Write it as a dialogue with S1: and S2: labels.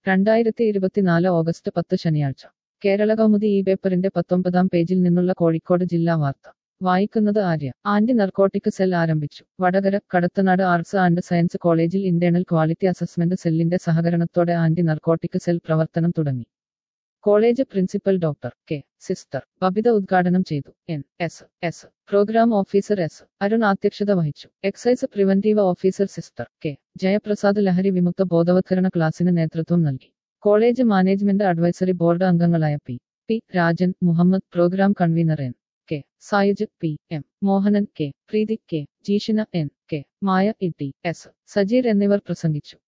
S1: രണ്ടായിരത്തി ഇരുപത്തിനാല് ഓഗസ്റ്റ് പത്ത് ശനിയാഴ്ച കേരള കൗമുദി ഈ പേപ്പറിന്റെ പത്തൊമ്പതാം പേജിൽ നിന്നുള്ള കോഴിക്കോട് ജില്ലാ വാർത്ത വായിക്കുന്നത് ആര്യ ആന്റി നർക്കോട്ടിക് സെൽ ആരംഭിച്ചു Vadakara Kadathanad arts and science കോളേജിൽ ഇന്റേണൽ ക്വാളിറ്റി അസസ്മെന്റ് സെല്ലിന്റെ സഹകരണത്തോടെ ആന്റി നർക്കോട്ടിക് സെൽ പ്രവർത്തനം തുടങ്ങി college principal doctor K sister Babitha ഉദ്ഘാടനം ചെയ്തു N S S programme officer S Arun അധ്യക്ഷത വഹിച്ചു excise preventive officer sister K Jayaprasad ലഹരി വിമുക്ത ബോധവത്കരണ ക്ലാസിന് നേതൃത്വം നൽകി കോളേജ് മാനേജ്മെന്റ് അഡ്വൈസറി ബോർഡ് അംഗങ്ങളായ P P Rajan Muhammad programme convener N K Sayuj P M Mohanan K Preethi K ജീഷിന N K Maya E T S Sajeer എന്നിവർ പ്രസംഗിച്ചു